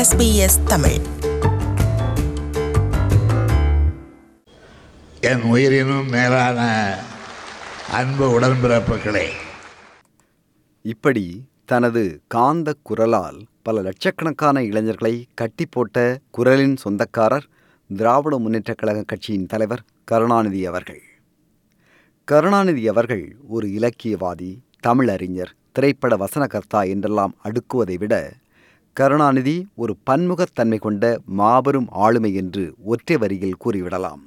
SBS Tamil என் உயிரினும் மேலான அன்பு உடன்பிறப்புகளே இப்படி தனது காந்த குரலால் பல லட்சக்கணக்கான இளைஞர்களை கட்டி போட்ட குரலின் சொந்தக்காரர் திராவிட முன்னேற்றக் கழக கட்சியின் தலைவர் கருணாநிதி அவர்கள் கருணாநிதி அவர்கள் ஒரு இலக்கியவாதி தமிழறிஞர் திரைப்பட வசனகர்த்தா என்றெல்லாம் அடுக்குவதை விட கருணாநிதி ஒரு பன்முகத்தன்மை கொண்ட மாபெரும் ஆளுமை என்று ஒற்றை வரியில் கூறிவிடலாம்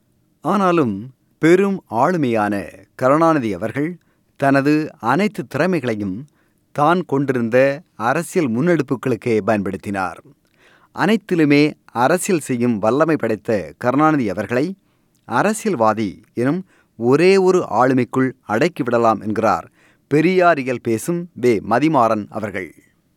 ஆனாலும் பெரும் ஆளுமையான கருணாநிதி அவர்கள் தனது அனைத்து திறமைகளையும் தான் கொண்டிருந்த அரசியல் முன்னெடுப்புகளுக்கே பயன்படுத்தினார் அனைத்திலுமே அரசியல் செய்யும் வல்லமை படைத்த கருணாநிதி அவர்களை அரசியல்வாதி எனும் ஒரே ஒரு ஆளுமைக்குள் அடக்கிவிடலாம் என்கிறார் பெரியாரியல் பேசும் வே மதிமாறன் அவர்கள்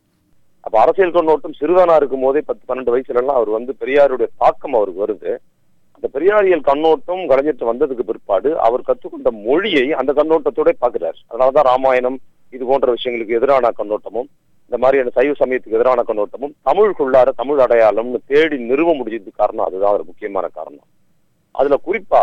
அப்ப அரசியல் கண்ணோட்டம் சிறுவனா இருக்கும் போதே பத்து பன்னெண்டு வயசுல எல்லாம் அவர் வந்து பெரியாருடைய தாக்கம் அவருக்கு வருது அந்த பெரியாரியல் கண்ணோட்டம் கலைஞர்கிட்ட வந்ததுக்கு பிற்பாடு அவர் கற்றுக்கொண்ட மொழியை அந்த கண்ணோட்டத்தோட பாக்குறாரு அதனாலதான் ராமாயணம் இது போன்ற விஷயங்களுக்கு எதிரான கண்ணோட்டமும் இந்த மாதிரியான சைவ சமயத்துக்கு எதிரான கண்ணோட்டமும் தமிழுக்குள்ளார தமிழ் அடையாளம்னு தேடி நிறுவ முடிஞ்சதுக்கு காரணம் அதுதான் ஒரு முக்கியமான காரணம் அதுல குறிப்பா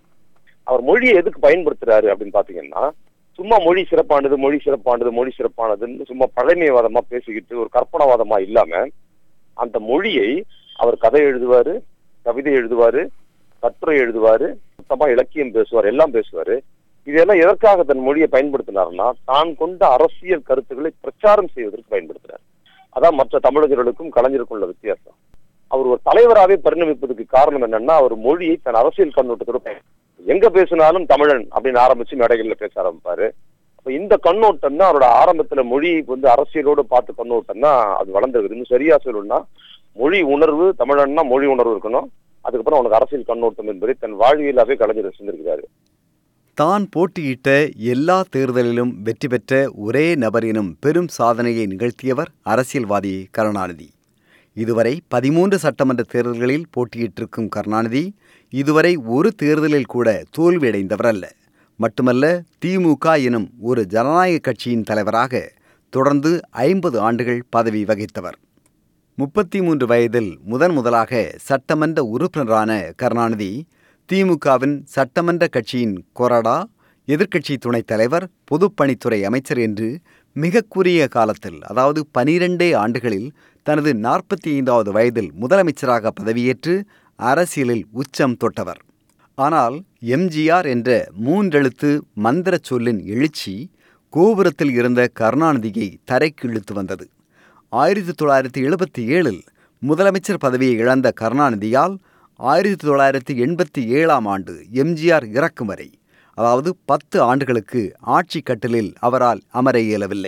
அவர் மொழியை எதுக்கு பயன்படுத்துறாரு அப்படின்னு பாத்தீங்கன்னா சும்மா மொழி சிறப்பானது மொழி சிறப்பானது மொழி சிறப்பானதுன்னு சும்மா பழமைவாதமா பேசிக்கிட்டு ஒரு கற்பனாவாதமா இல்லாம அந்த மொழியை அவர் கதை எழுதுவாரு கவிதை எழுதுவாரு கட்டுரை எழுதுவாரு மொத்தமா இலக்கியம் பேசுவார் எல்லாம் பேசுவாரு இதெல்லாம் எதற்காக தன் மொழியை பயன்படுத்தினார்னா தான் கொண்ட அரசியல் கருத்துக்களை பிரச்சாரம் செய்வதற்கு பயன்படுத்தினார் அதான் மற்ற தமிழர்களுக்கும் கலைஞருக்கும் உள்ள வித்தியாசம் அவர் ஒரு தலைவராகவே பரிணமிப்பதற்கு காரணம் என்னன்னா அவர் மொழியை தன் அரசியல் கண்ணோட்டத்தோட பயன் எங்க பேசினாலும் தமிழன் அப்படின்னு ஆரம்பிச்சு மேடைகள்ல பேச ஆரம்பிப்பாரு அப்ப இந்த கண்ணோட்டம் தான் அவரோட ஆரம்பத்துல மொழி வந்து அரசியலோடு பார்த்து கண்ணோட்டம் தான் அது வளர்ந்துருக்குது இன்னும் சரியா சொல்லணும்னா மொழி உணர்வு தமிழன்னா மொழி உணர்வு இருக்கணும் அதுக்கப்புறம் அவனுக்கு அரசியல் கண்ணோட்டம் என்பதை தன் வாழ்வியலாவே கலைஞர் செஞ்சிருக்கிறாரு தான் போட்டியிட்ட எல்லா தேர்தலிலும் வெற்றி பெற்ற ஒரே நபர் எனும் பெரும் சாதனையை நிகழ்த்தியவர் அரசியல்வாதி கருணாநிதி இதுவரை பதிமூன்று சட்டமன்ற தேர்தல்களில் போட்டியிட்டிருக்கும் கருணாநிதி இதுவரை ஒரு தேர்தலில் கூட தோல்வியடைந்தவர் அல்ல மட்டுமல்ல திமுக எனும் ஒரு ஜனநாயக கட்சியின் தலைவராக தொடர்ந்து ஐம்பது ஆண்டுகள் பதவி வகித்தவர் முப்பத்தி மூன்று வயதில் முதன் முதலாக சட்டமன்ற உறுப்பினரான கருணாநிதி திமுகவின் சட்டமன்ற கட்சியின் கொறடா எதிர்க்கட்சி துணைத் தலைவர் பொதுப்பணித்துறை அமைச்சர் என்று மிக குறுகிய காலத்தில் அதாவது பனிரெண்டே ஆண்டுகளில் தனது நாற்பத்தி ஐந்தாவது வயதில் முதலமைச்சராக பதவியேற்று அரசியலில் உச்சம் தொட்டவர் ஆனால் எம்ஜிஆர் என்ற மூன்றெழுத்து மந்திரச் சொல்லின் எழுச்சி கோபுரத்தில் இருந்த கருணாநிதியை தரைக்கு இழுத்து வந்தது ஆயிரத்தி தொள்ளாயிரத்தி எழுபத்தி ஏழில் முதலமைச்சர் பதவியை இழந்த கருணாநிதியால் ஆயிரத்தி தொள்ளாயிரத்தி எண்பத்தி ஏழாம் ஆண்டு எம்ஜிஆர் இறக்கும் வரை அதாவது பத்து ஆண்டுகளுக்கு ஆட்சி கட்டிலில் அவரால் அமர இயலவில்லை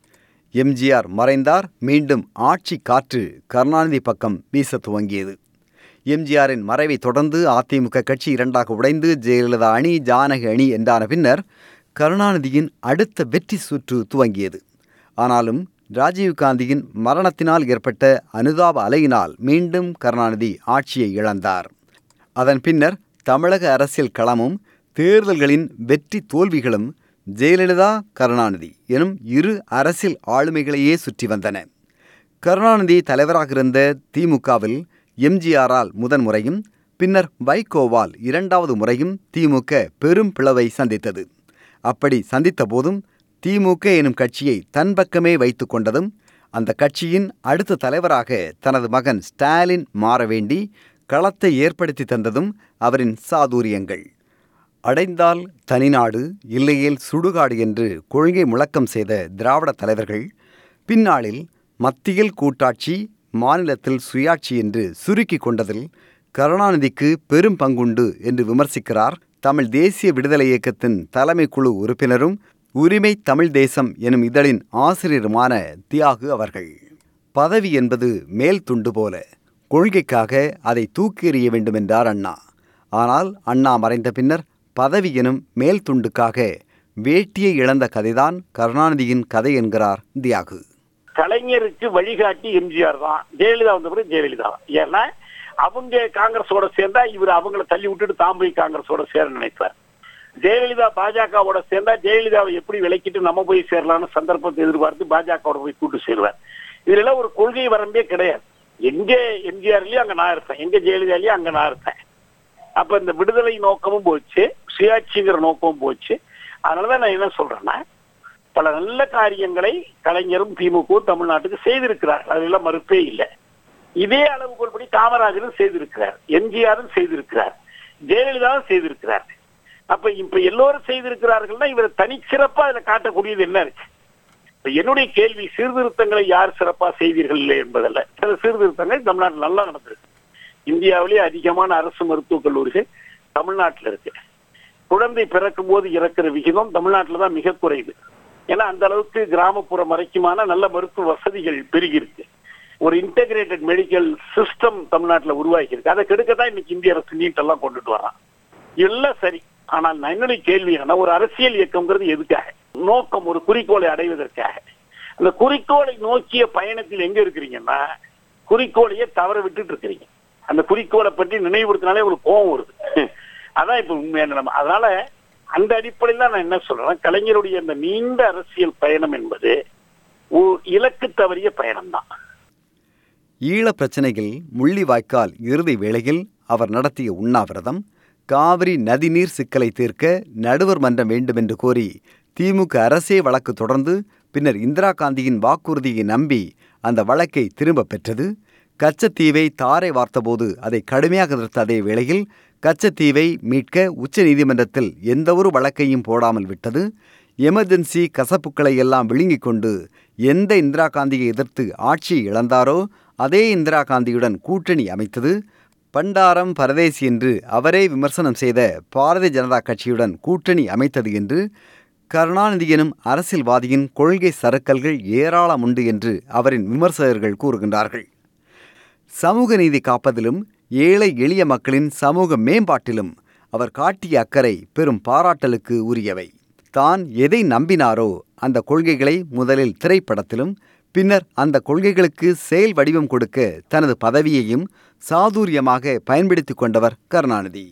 எம்ஜிஆர் மறைந்தார் மீண்டும் ஆட்சி காற்று கருணாநிதி பக்கம் வீச துவங்கியது எம்ஜிஆரின் மறைவை தொடர்ந்து அதிமுக கட்சி இரண்டாக உடைந்து ஜெயலலிதா அணி ஜானகி அணி என்றான பின்னர் கருணாநிதியின் அடுத்த வெற்றி சுற்று துவங்கியது ஆனாலும் ராஜீவ்காந்தியின் மரணத்தினால் ஏற்பட்ட அனுதாப அலையினால் மீண்டும் கருணாநிதி ஆட்சியை இழந்தார் அதன் பின்னர் தமிழக அரசியல் களமும் தேர்தல்களின் வெற்றி தோல்விகளும் ஜெயலலிதா கருணாநிதி எனும் இரு அரசியல் ஆளுமைகளையே சுற்றி வந்தன கருணாநிதி தலைவராக இருந்த திமுகவில் எம்ஜிஆரால் முதன் முறையும் பின்னர் வைகோவால் இரண்டாவது முறையும் திமுக பெரும் பிளவை சந்தித்தது அப்படி சந்தித்த போதும் திமுக எனும் கட்சியை தன் பக்கமே வைத்து கொண்டதும் அந்த கட்சியின் அடுத்த தலைவராக தனது மகன் ஸ்டாலின் மாற வேண்டி களத்தை ஏற்படுத்தி தந்ததும் அவரின் சாதுரியங்கள் அடைந்தால் தனிநாடு இல்லையேல் சுடுகாடு என்று கொள்கை முழக்கம் செய்த திராவிட தலைவர்கள் பின்னாளில் மத்தியில் கூட்டாட்சி மாநிலத்தில் சுயாட்சி என்று சுருக்கி கொண்டதில் கருணாநிதிக்கு பெரும் பங்குண்டு என்று விமர்சிக்கிறார் தமிழ் தேசிய விடுதலை இயக்கத்தின் தலைமை குழு உறுப்பினரும் உரிமை தமிழ் தேசம் எனும் இதழின் ஆசிரியருமான தியாகு அவர்கள் பதவி என்பது மேல் துண்டு போல கொள்கைக்காக அதை தூக்கி எறிய வேண்டும் என்றார் அண்ணா ஆனால் அண்ணா மறைந்த பின்னர் பதவி எனும் மேல் துண்டுக்காக வேட்டியை இழந்த கதைதான் கருணாநிதியின் கதை என்கிறார் தியாகு கலைஞருக்கு வழிகாட்டி எம்ஜிஆர் தான் ஜெயலலிதா வந்த பிறகு ஜெயலலிதா தான் ஏன்னா அவங்க காங்கிரஸோட சேர்ந்தா இவர் அவங்கள தள்ளி விட்டுட்டு தான் போய் காங்கிரஸோட சேர நினைப்பார் ஜெயலலிதா பாஜகவோட சேர்ந்தா ஜெயலலிதாவை எப்படி விலக்கிட்டு நம்ம போய் சேரலாம்னு சந்தர்ப்பத்தை எதிர்பார்த்து பாஜகவோட போய் கூட்டு சேருவார் இதுல எல்லாம் ஒரு கொள்கை வரம்பே கிடையாது எங்க எம்ஜிஆர்லயும் அங்க நான் இருப்பேன் எங்க ஜெயலலிதாலயும் அங்க நான் இருப்பேன் அப்ப இந்த விடுதலை நோக்கமும் போச்சு சுயாட்சிங்கிற நோக்கமும் போச்சு அதனாலதான் நான் என்ன சொல்றேன்னா பல நல்ல காரியங்களை கலைஞரும் திமுக தமிழ்நாட்டுக்கு செய்திருக்கிறார் அதெல்லாம் மறுப்பே இல்லை இதே அளவுகோல் படி காமராஜரும் செய்திருக்கிறார் எம்ஜிஆரும் செய்திருக்கிறார் ஜெயலலிதாவும் செய்திருக்கிறார் அப்ப இப்ப எல்லோரும் செய்திருக்கிறார்கள்னா இவரை தனிச்சிறப்பா அதுல காட்டக்கூடியது என்ன இருக்கு இப்ப என்னுடைய கேள்வி சீர்திருத்தங்களை யார் சிறப்பா செய்தீர்கள் இல்லை என்பதல்ல சில சீர்திருத்தங்கள் தமிழ்நாட்டில் நல்லா நடந்திருக்கு இந்தியாவிலேயே அதிகமான அரசு மருத்துவக் கல்லூரிகள் தமிழ்நாட்டில் இருக்கு குழந்தை பிறக்கும் போது இறக்குற விகிதம் தமிழ்நாட்டில் தான் மிக குறைவு ஏன்னா அந்த அளவுக்கு கிராமப்புறம் வரைக்குமான நல்ல மருத்துவ வசதிகள் பெருகி இருக்கு ஒரு இன்டகிரேட்டட் மெடிக்கல் சிஸ்டம் தமிழ்நாட்டில் உருவாகி இருக்கு அதை கெடுக்கத்தான் இன்னைக்கு இந்திய அரசு நீட் எல்லாம் கொண்டுட்டு வரான் எல்லாம் சரி ஆனால் நான் என்னுடைய கேள்வி என்னன்னா ஒரு அரசியல் இயக்கம்ங்கிறது எதுக்காக நோக்கம் ஒரு குறிக்கோளை அடைவதற்காக அந்த குறிக்கோளை நோக்கிய பயணத்தில் எங்க இருக்கிறீங்கன்னா குறிக்கோளையே தவற விட்டுட்டு இருக்கிறீங்க அந்த குறிக்கோளை பற்றி நினைவுபடுத்தினாலே உங்களுக்கு கோபம் வருது அதான் இப்ப உண்மையான நிலைமை அதனால அந்த அடிப்படையில் தான் நான் என்ன சொல்றேன் கலைஞருடைய அந்த நீண்ட அரசியல் பயணம் என்பது ஒரு இலக்கு தவறிய பயணம் தான் ஈழப் பிரச்சனையில் முள்ளிவாய்க்கால் இறுதி வேளையில் அவர் நடத்திய உண்ணாவிரதம் காவிரி நதிநீர் சிக்கலை தீர்க்க நடுவர் மன்றம் வேண்டுமென்று கோரி திமுக அரசே வழக்கு தொடர்ந்து பின்னர் இந்திரா காந்தியின் வாக்குறுதியை நம்பி அந்த வழக்கை திரும்பப் பெற்றது கச்சத்தீவை தாரை வார்த்தபோது அதை கடுமையாக எதிர்த்த அதே வேளையில் கச்சத்தீவை மீட்க உச்சநீதிமன்றத்தில் எந்தவொரு வழக்கையும் போடாமல் விட்டது எமர்ஜென்சி கசப்புக்களை எல்லாம் விழுங்கிக் கொண்டு எந்த இந்திரா காந்தியை எதிர்த்து ஆட்சியை இழந்தாரோ அதே இந்திரா காந்தியுடன் கூட்டணி அமைத்தது பண்டாரம் பரதேசி என்று அவரே விமர்சனம் செய்த பாரதிய ஜனதா கட்சியுடன் கூட்டணி அமைத்தது என்று கருணாநிதி எனும் அரசியல்வாதியின் கொள்கை சறுக்கல்கள் ஏராளம் உண்டு என்று அவரின் விமர்சகர்கள் கூறுகின்றார்கள் சமூக நீதி காப்பதிலும் ஏழை எளிய மக்களின் சமூக மேம்பாட்டிலும் அவர் காட்டிய அக்கறை பெரும் பாராட்டலுக்கு உரியவை தான் எதை நம்பினாரோ அந்த கொள்கைகளை முதலில் திரைப்படத்திலும் பின்னர் அந்த கொள்கைகளுக்கு செயல் வடிவம் கொடுக்க தனது பதவியையும் சாதுரியமாக பயன்படுத்திக் கொண்டவர் கருணாநிதி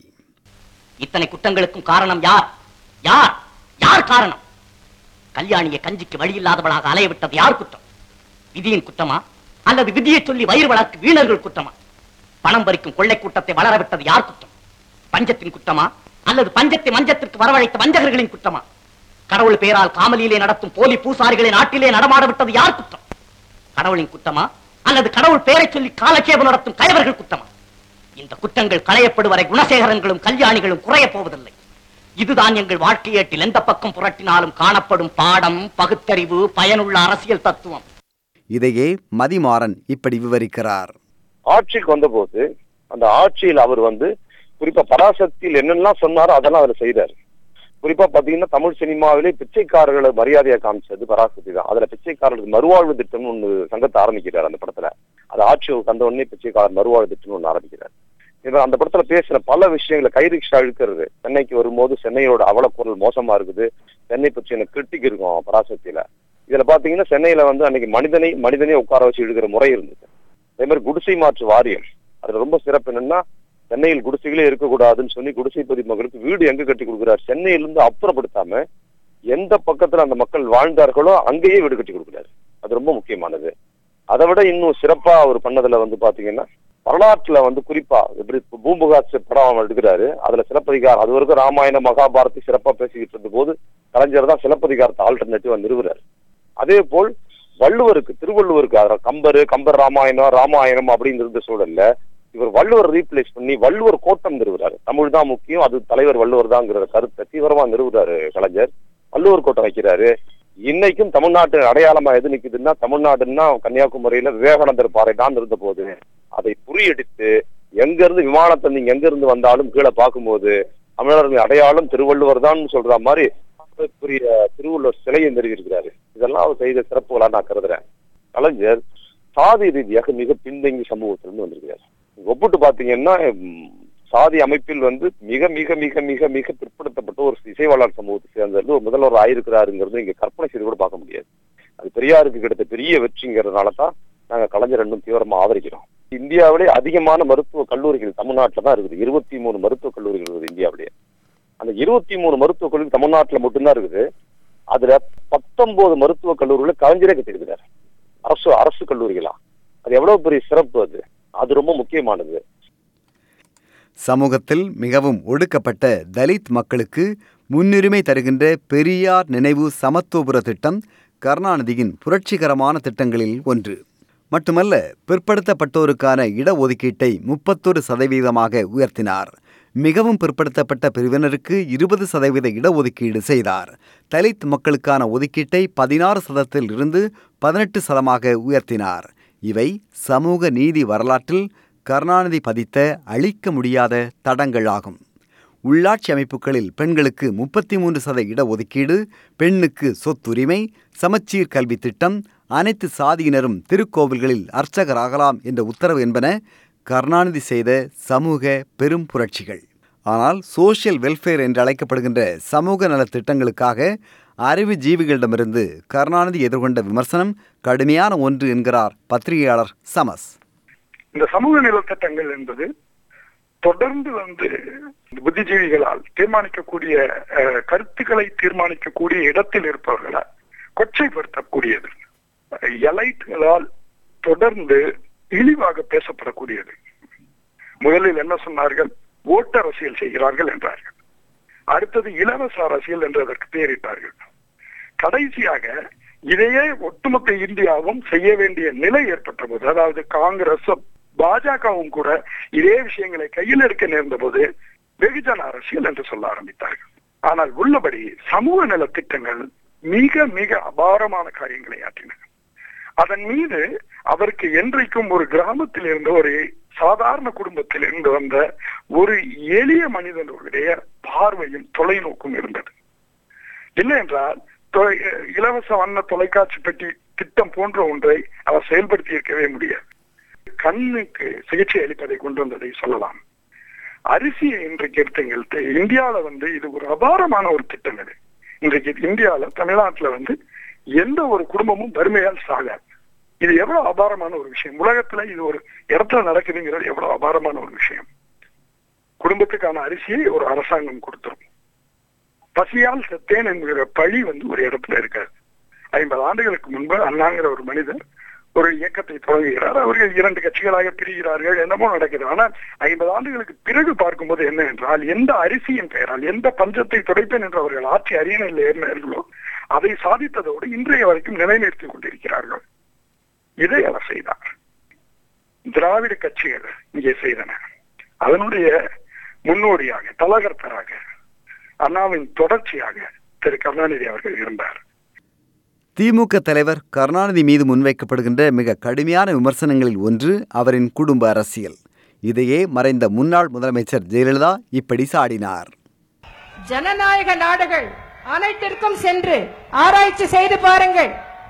இத்தனை குற்றங்களுக்கும் காரணம் யார் யார் யார் காரணம் கல்யாணியை கஞ்சிக்கு வழியில்லாதவளாக அலைய விட்டது யார் குற்றம் விதியின் குற்றமா அல்லது விதியை சொல்லி வயிறு வளர்க்கு வீணர்கள் குற்றமா பணம் பறிக்கும் கொள்ளை கூட்டத்தை வளர விட்டது யார் குற்றம் பஞ்சத்தின் குற்றமா அல்லது பஞ்சத்தை மஞ்சத்திற்கு வரவழைத்த வஞ்சகர்களின் குற்றமா கடவுள் பெயரால் காமலியிலே நடத்தும் போலி பூசாரிகளை நாட்டிலே நடமாட விட்டது யார் குற்றம் கடவுளின் குற்றமா அல்லது கடவுள் பெயரை சொல்லி காலட்சேபம் நடத்தும் கயவர்கள் குற்றமா இந்த குற்றங்கள் களையப்படுவரை குணசேகரங்களும் கல்யாணிகளும் குறையப் போவதில்லை இதுதான் எங்கள் வாழ்க்கையேட்டில் எந்த பக்கம் புரட்டினாலும் காணப்படும் பாடம் பகுத்தறிவு பயனுள்ள அரசியல் தத்துவம் இதையே மதிமாறன் இப்படி விவரிக்கிறார் ஆட்சிக்கு வந்தபோது அந்த ஆட்சியில் அவர் வந்து குறிப்பா பராசக்தியில் என்னெல்லாம் சொன்னாரோ அதெல்லாம் அவர் செய்தார் குறிப்பா பாத்தீங்கன்னா தமிழ் சினிமாவிலே பிச்சைக்காரர்களை மரியாதையா காமிச்சது பராசக்தி தான் அதுல பிச்சைக்காரர்களுக்கு மறுவாழ்வு திட்டம்னு ஒண்ணு சங்கத்தை ஆரம்பிக்கிறார் அந்த படத்துல அது ஆட்சி வந்த உடனே பிச்சைக்காரர் மறுவாழ்வு திட்டம்னு ஒண்ணு ஆரம்பிக்கிறார் இவர் அந்த படத்துல பேசுற பல விஷயங்களை கை ரிக்ஷா இழுக்கிறது சென்னைக்கு வரும்போது சென்னையோட அவலக்குரல் மோசமா இருக்குது சென்னை பற்றி எனக்கு கிரிட்டிக் இருக்கும் பராசக்தியில இதுல பாத்தீங்கன்னா சென்னையில வந்து அன்னைக்கு மனிதனை மனிதனே உட்கார வச்சு இழுக்கிற முறை இருந்தது அதே மாதிரி குடிசை மாற்று வாரியம் அதுல ரொம்ப சிறப்பு என்னன்னா சென்னையில் குடிசைகளே இருக்கக்கூடாதுன்னு சொல்லி குடிசை பகுதி மக்களுக்கு வீடு எங்க கட்டி கொடுக்குறாரு சென்னையிலிருந்து அப்புறப்படுத்தாம எந்த பக்கத்துல அந்த மக்கள் வாழ்ந்தார்களோ அங்கேயே வீடு கட்டி கொடுக்குறாரு அது ரொம்ப முக்கியமானது அதை விட இன்னும் சிறப்பா அவர் பண்ணதுல வந்து பாத்தீங்கன்னா வரலாற்றுல வந்து குறிப்பா எப்படி இப்ப பூம்புகார் படம் அவர் எடுக்கிறாரு அதுல சிலப்பதிகாரம் அது வரைக்கும் ராமாயண மகாபாரதி சிறப்பா பேசிக்கிட்டு இருந்த போது கலைஞர் தான் சிலப்பதிகாரத்தை ஆல்டர்னேட்டிவா நிறுவுறாரு அதே போல் வள்ளுவருக்கு திருவள்ளுவருக்கு அதுல கம்பர் கம்பர் ராமாயணம் ராமாயணம் அப்படின்னு இருந்த சூழல்ல இவர் வள்ளுவர் ரீப்ளேஸ் பண்ணி வள்ளுவர் கோட்டம் நிறுவுறாரு தமிழ் தான் முக்கியம் அது தலைவர் வள்ளுவர் தாங்கிற கருத்தை தீவிரமா நிறுவுறாரு கலைஞர் வள்ளுவர் கோட்டம் வைக்கிறாரு இன்னைக்கும் தமிழ்நாட்டு அடையாளமா எது நிக்குதுன்னா தமிழ்நாடுன்னா கன்னியாகுமரியில விவேகானந்தர் பாறை தான் இருந்த போது அதை புரியடித்து எங்க இருந்து விமானத்தை நீங்க எங்க இருந்து வந்தாலும் கீழே பார்க்கும்போது தமிழர்கள் அடையாளம் திருவள்ளுவர் தான் சொல்ற மாதிரி புரிய திருவள்ளுவர் சிலையை நிறுவியிருக்கிறாரு இதெல்லாம் அவர் செய்த சிறப்புகளா நான் கருதுறேன் கலைஞர் சாதி ரீதியாக மிக பின்தங்கி சமூகத்திலிருந்து வந்திருக்கிறார் ஒப்பிட்டு பாத்தீங்கன்னா ம், சாதி அமைப்பில் வந்து மிக மிக மிக மிக மிக பிற்படுத்தப்பட்ட ஒரு இசைவாளர் சமூகத்தை சேர்ந்தது ஒரு முதல்வர் ஆயிருக்கிறாருங்கிறது இங்க கற்பனை செய்து கூட பார்க்க முடியாது அது பெரியாருக்கு கிடைத்த பெரிய வெற்றிங்கிறதுனால தான் நாங்க கலைஞர் இன்னும் தீவிரமா ஆதரிக்கிறோம் இந்தியாவிலே அதிகமான மருத்துவ கல்லூரிகள் தமிழ்நாட்டில் தான் இருக்குது இருபத்தி மூணு மருத்துவக் கல்லூரிகள் இருக்குது இந்தியாவிலேயே அந்த இருபத்தி மூணு மருத்துவக் கல்லூரி தமிழ்நாட்டுல மட்டும்தான் இருக்குது அதுல பத்தொன்பது மருத்துவக் கல்லூரிகளை கலைஞரே கட்டிருக்கிறார் அரசு அரசு கல்லூரிகளா அது எவ்வளவு பெரிய சிறப்பு அது அது ரொம்ப முக்கியமானது சமூகத்தில் மிகவும் ஒடுக்கப்பட்ட தலித் மக்களுக்கு முன்னுரிமை தருகின்ற பெரியார் நினைவு சமத்துவபுர திட்டம் கருணாநிதியின் புரட்சிகரமான திட்டங்களில் ஒன்று மட்டுமல்ல பிற்படுத்தப்பட்டோருக்கான இடஒதுக்கீட்டை முப்பத்தொரு சதவீதமாக உயர்த்தினார் மிகவும் பிற்படுத்தப்பட்ட பிரிவினருக்கு இருபது சதவீத இடஒதுக்கீடு செய்தார் தலித் மக்களுக்கான ஒதுக்கீட்டை பதினாறு சதத்தில் இருந்து பதினெட்டு சதமாக உயர்த்தினார் இவை சமூக நீதி வரலாற்றில் கருணாநிதி பதித்த அழிக்க முடியாத தடங்களாகும் உள்ளாட்சி அமைப்புகளில் பெண்களுக்கு முப்பத்தி மூன்று சத இடஒதுக்கீடு பெண்ணுக்கு சொத்துரிமை சமச்சீர் கல்வி திட்டம் அனைத்து சாதியினரும் திருக்கோவில்களில் அர்ச்சகராகலாம் என்ற உத்தரவு என்பன கருணாநிதி செய்த சமூக பெரும் புரட்சிகள் ஆனால் சோஷியல் வெல்ஃபேர் என்று அழைக்கப்படுகின்ற சமூக நலத் திட்டங்களுக்காக அறிவு ஜீவிகளிடமிருந்து கருணாநிதி எதிர்கொண்ட விமர்சனம் கடுமையான ஒன்று என்கிறார் பத்திரிகையாளர் சமஸ் இந்த சமூக நலத்திட்டங்கள் என்பது தொடர்ந்து வந்து புத்திஜீவிகளால் தீர்மானிக்கக்கூடிய அஹ், கருத்துக்களை தீர்மானிக்கக்கூடிய இடத்தில் இருப்பவர்களால் கொச்சைப்படுத்தக்கூடியது எலைட்டுகளால் தொடர்ந்து இழிவாக பேசப்படக்கூடியது முதலில் என்ன சொன்னார்கள் ஓட்டு அரசியல் செய்கிறார்கள் என்றார்கள் அடுத்தது இலவச அரசியல் என்று அதற்கு பெயரிட்டார்கள் கடைசியாக இதையே ஒட்டுமொத்த இந்தியாவும் செய்ய வேண்டிய நிலை ஏற்பட்ட போது அதாவது காங்கிரஸும் பாஜகவும் கூட இதே விஷயங்களை கையில் எடுக்க நேர்ந்த போது வெகுஜன அரசியல் என்று சொல்ல ஆரம்பித்தார்கள் ஆனால் உள்ளபடி சமூக நல திட்டங்கள் மிக மிக அபாரமான காரியங்களை ஆற்றின அதன் மீது அவருக்கு என்றைக்கும் ஒரு கிராமத்தில் இருந்த ஒரு சாதாரண குடும்பத்தில் இருந்து வந்த ஒரு எளிய மனிதனுடைய பார்வையும் தொலைநோக்கும் இருந்தது இல்லை என்றால் தொலை- இலவச வண்ண தொலைக்காட்சி பெட்டி திட்டம் போன்ற ஒன்றை அவர் செயல்படுத்தி இருக்கவே முடியாது கண்ணுக்கு சிகிச்சை அளிப்பதை கொண்டு வந்ததை சொல்லலாம் அரிசியை இன்றைக்கு எடுத்துங்கள் இந்தியாவில வந்து இது ஒரு அபாரமான ஒரு திட்டம் இது இன்றைக்கு இந்தியாவில தமிழ்நாட்டுல வந்து எந்த ஒரு குடும்பமும் வறுமையால் சாகாது இது எவ்வளவு அபாரமான ஒரு விஷயம் உலகத்துல இது ஒரு இடத்துல நடக்குதுங்கிறது எவ்வளவு அபாரமான ஒரு விஷயம் குடும்பத்துக்கான அரிசியை ஒரு அரசாங்கம் கொடுத்துரும் பசியால் செத்தேன் என்கிற பழி வந்து ஒரு இடத்துல இருக்காது ஐம்பது ஆண்டுகளுக்கு முன்பு அண்ணாங்கிற ஒரு மனிதர் ஒரு இயக்கத்தை தொடங்குகிறார் அவர்கள் இரண்டு கட்சிகளாக பிரிகிறார்கள் என்னமோ நடக்குது ஆனால் ஐம்பது ஆண்டுகளுக்கு பிறகு பார்க்கும்போது என்ன என்றால் எந்த அரிசியின் பெயரால் எந்த பஞ்சத்தை துடைப்பேன் என்று அவர்கள் ஆட்சி அரியணையில் ஏறினார்களோ அதை சாதித்ததோடு இன்றைய வரைக்கும் நிலைநிறுத்திக் கொண்டிருக்கிறார்கள் இதை அவர் செய்தார் திராவிட கட்சிகள் இங்கே செய்தன அதனுடைய முன்னோடியாக தலகர்த்தராக அண்ணாவின் தொடர்ச்சியாக திரு கருணாநிதி அவர்கள் இருந்தார் திமுக தலைவர் கருணாநிதி மீது முன்வைக்கப்படுகின்ற மிக கடுமையான விமர்சனங்களில் ஒன்று அவரின் குடும்ப அரசியல் இதையே மறைந்த முன்னாள் முதலமைச்சர் ஜெயலலிதா இப்படி சாடினார் ஜனநாயக நாடுகள் அனைத்திற்கும் சென்று ஆராய்ச்சி செய்து பாருங்கள்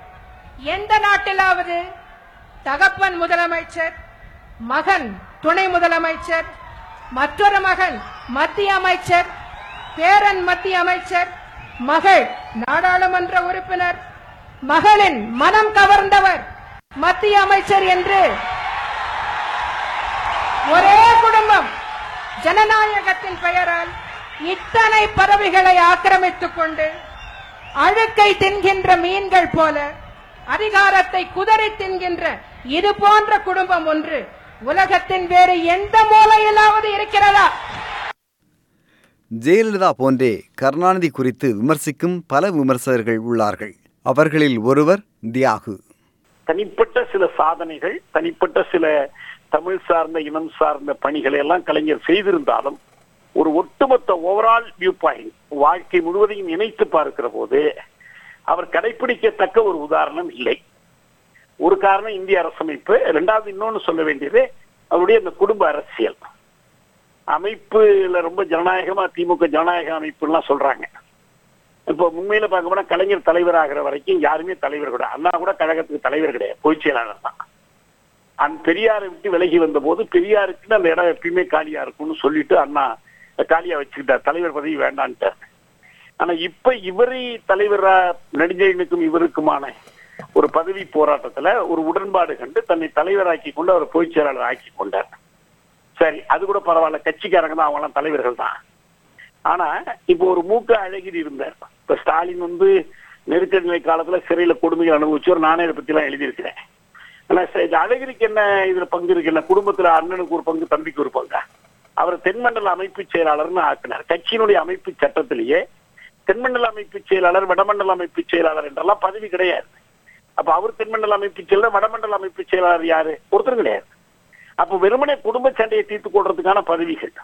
எந்த நாட்டிலாவது தகப்பன் முதலமைச்சர் மகன் துணை முதலமைச்சர் மற்றொரு மகன் மத்திய அமைச்சர் பேரன் மத்திய அமைச்சர் மகள் நாடாளுமன்ற உறுப்பினர் மகளின் மனம் கவர்ந்தவர் மத்திய அமைச்சர் என்று ஒரே குடும்பம் ஜனநாயகத்தின் பெயரால் இத்தனை பறவைகளை ஆக்கிரமித்துக் கொண்டு அழுக்கை தின்கின்ற மீன்கள் போல அதிகாரத்தை குதறி தின்கின்ற இது போன்ற குடும்பம் ஒன்று உலகத்தின் வேறு எந்த மூலையிலாவது இருக்கிறதா ஜெயலலிதா போன்றே கருணாநிதி குறித்து விமர்சிக்கும் பல விமர்சகர்கள் உள்ளார்கள் அவர்களில் ஒருவர் தியாகு தனிப்பட்ட சில சாதனைகள் தனிப்பட்ட சில தமிழ் சார்ந்த இனம் சார்ந்த பணிகளை எல்லாம் கலைஞர் செய்திருந்தாலும் ஒரு ஒட்டுமொத்த ஓவரால் வியூ பாயிண்ட் வாழ்க்கை முழுவதையும் இணைத்து பார்க்கிற போது அவர் கடைபிடிக்கத்தக்க ஒரு உதாரணம் இல்லை ஒரு காரணம் இந்திய அரசமைப்பு இரண்டாவது இன்னொன்னு சொல்ல வேண்டியது அவருடைய இந்த குடும்ப அரசியல் அமைப்புல ரொம்ப ஜனநாயகமா திமுக ஜனநாயக அமைப்புலாம் சொல்றாங்க இப்போ உண்மையில பார்க்க போனா கலைஞர் தலைவர் ஆகிற வரைக்கும் யாருமே தலைவர் கூட அண்ணா கூட கழகத்துக்கு தலைவர் கிடையாது பொதுச் செயலாளர் தான் அந்த பெரியாரை விட்டு விலகி வந்த போது பெரியாருக்கு அந்த இடம் எப்பயுமே காலியா இருக்கும்னு சொல்லிட்டு அண்ணா காலியா வச்சுக்கிட்டார் தலைவர் பதவி வேண்டான்ட்டார் ஆனா இப்ப இவரை தலைவரா நெடுஞ்செழியனுக்கும் இவருக்குமான ஒரு பதவி போராட்டத்துல ஒரு உடன்பாடு கண்டு தன்னை தலைவராக்கி கொண்டு அவர் பொதுச் செயலாளர் ஆக்கி கொண்டார் சரி அது கூட பரவாயில்ல கட்சிக்காரங்க தான் அவங்களாம் தலைவர்கள் தான் ஆனா இப்போ ஒரு மூக்க அழகிரி இருந்தார் இப்ப ஸ்டாலின் வந்து நெருக்கடி நிலை காலத்துல சிறையில கொடுமைகள் அனுபவிச்சவர் நானே இதை பத்தி எல்லாம் எழுதியிருக்கிறேன் ஆனா சரி, இது அழகிரிக்கு என்ன இதுல பங்கு இருக்கு என்ன குடும்பத்துல அண்ணனுக்கு ஒரு பங்கு தம்பிக்கு ஒரு பங்கா அவர் தென்மண்டல அமைப்பு செயலாளர்னு ஆக்கினார் கட்சியினுடைய அமைப்பு சட்டத்திலேயே தென்மண்டல அமைப்பு செயலாளர் வடமண்டல அமைப்பு செயலாளர் என்றெல்லாம் பதவி கிடையாது அப்ப அவர் தென்மண்டல அமைப்பு செயலாளர் வடமண்டல அமைப்பு செயலாளர் யாரு ஒருத்தரும் கிடையாது அப்ப வெறுமனே குடும்ப சண்டையை தீர்த்து கொள்றதுக்கான பதவிகள்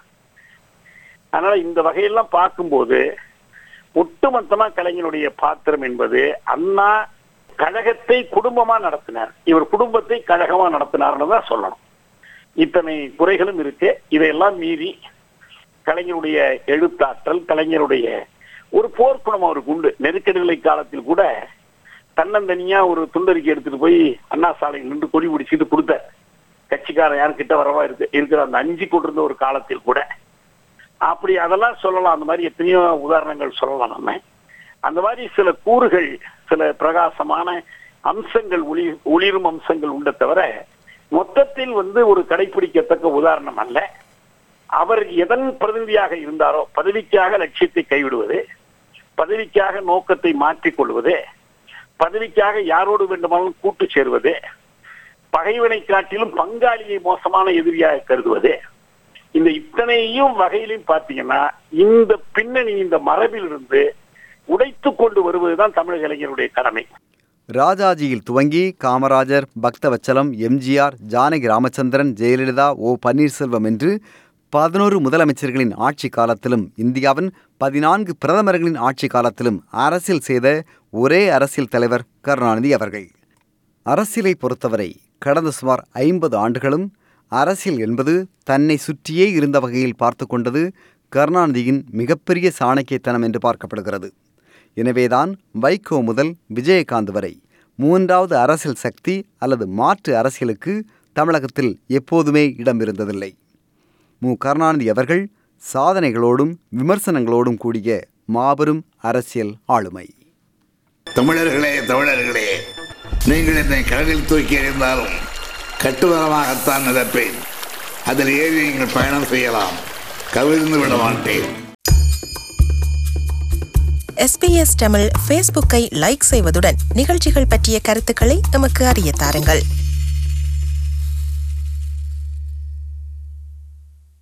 அதனால இந்த வகையெல்லாம் பார்க்கும்போது ஒட்டுமொத்தமா கலைஞனுடைய பாத்திரம் என்பது அண்ணா கழகத்தை குடும்பமா நடத்தினார் இவர் குடும்பத்தை கழகமா நடத்தினார்னு தான் சொல்லணும் இத்தனை குறைகளும் இருக்கு இதையெல்லாம் மீறி கலைஞருடைய எழுத்தாற்றல் கலைஞருடைய ஒரு போர்க்குணம் அவருக்கு உண்டு நெருக்கடிநிலை காலத்தில் கூட தன்னந்தனியா ஒரு துண்டறிக்கை எடுத்துட்டு போய் அண்ணா சாலையில் நின்று கொடி பிடிச்சிட்டு கொடுத்தார் கட்சிக்காரன் யாரும் கிட்ட வரவா இருக்கு இருக்கிற அந்த அஞ்சு கொண்டிருந்த ஒரு காலத்தில் கூட அப்படி அதெல்லாம் சொல்லலாம் அந்த மாதிரி எத்தனையோ உதாரணங்கள் சொல்லலாம் நம்ம அந்த மாதிரி சில கூறுகள் சில பிரகாசமான அம்சங்கள் ஒளி ஒளிரும் அம்சங்கள் உண்ட தவிர மொத்தத்தில் வந்து ஒரு கடைபிடிக்கத்தக்க உதாரணம் அல்ல அவர் எதன் பிரதிநிதியாக இருந்தாரோ பதவிக்காக லட்சியத்தை கைவிடுவது பதவிக்காக நோக்கத்தை மாற்றிக் கொள்வது பதவிக்காக யாரோடு வேண்டுமானாலும் கூட்டு சேருவது பகைவனை காட்டிலும் பங்காளியை மோசமான எதிரியாக கருதுவது இந்த இத்தனையும் வகையிலும் பார்த்தீங்கன்னா இந்த பின்னணி இந்த மரபிலிருந்து உடைத்து கொண்டு வருவதுதான் தமிழக இளைஞருடைய கடமை ராஜாஜியில் துவங்கி காமராஜர் பக்தவச்சலம் எம்ஜிஆர் ஜானகி ராமச்சந்திரன் ஜெயலலிதா ஓ பன்னீர்செல்வம் என்று பதினோரு முதலமைச்சர்களின் ஆட்சி காலத்திலும் இந்தியாவின் பதினான்கு பிரதமர்களின் ஆட்சி காலத்திலும் அரசியல் செய்த ஒரே அரசியல் தலைவர் கருணாநிதி அவர்கள் அரசியலை பொறுத்தவரை கடந்த சுமார் ஐம்பது ஆண்டுகளும் அரசியல் என்பது தன்னை சுற்றியே இருந்த வகையில் பார்த்து கொண்டது கருணாநிதியின் மிகப்பெரிய சாணக்கியத்தனம் என்று பார்க்கப்படுகிறது எனவேதான் வைகோ முதல் விஜயகாந்த் வரை மூன்றாவது அரசியல் சக்தி அல்லது மாற்று அரசியலுக்கு தமிழகத்தில் எப்போதுமே இடம் இருந்ததில்லை மு கருணாநிதி அவர்கள் சாதனைகளோடும் விமர்சனங்களோடும் கூடிய மாபெரும் அரசியல் ஆளுமை தமிழர்களே தமிழர்களே நீங்கள் என்னை கடலில் தூக்கி எறிந்தாலும் கட்டுமரமாகத்தான் நிரப்பேன் அதில் ஏறி நீங்கள் பயணம் செய்யலாம் கவிழ்ந்து விட மாட்டேன் எஸ்பிஎஸ் தமிழ் ஃபேஸ்புக்கை லைக் செய்வதுடன் நிகழ்ச்சிகள் பற்றிய கருத்துக்களை எமக்கு அறிய தாருங்கள்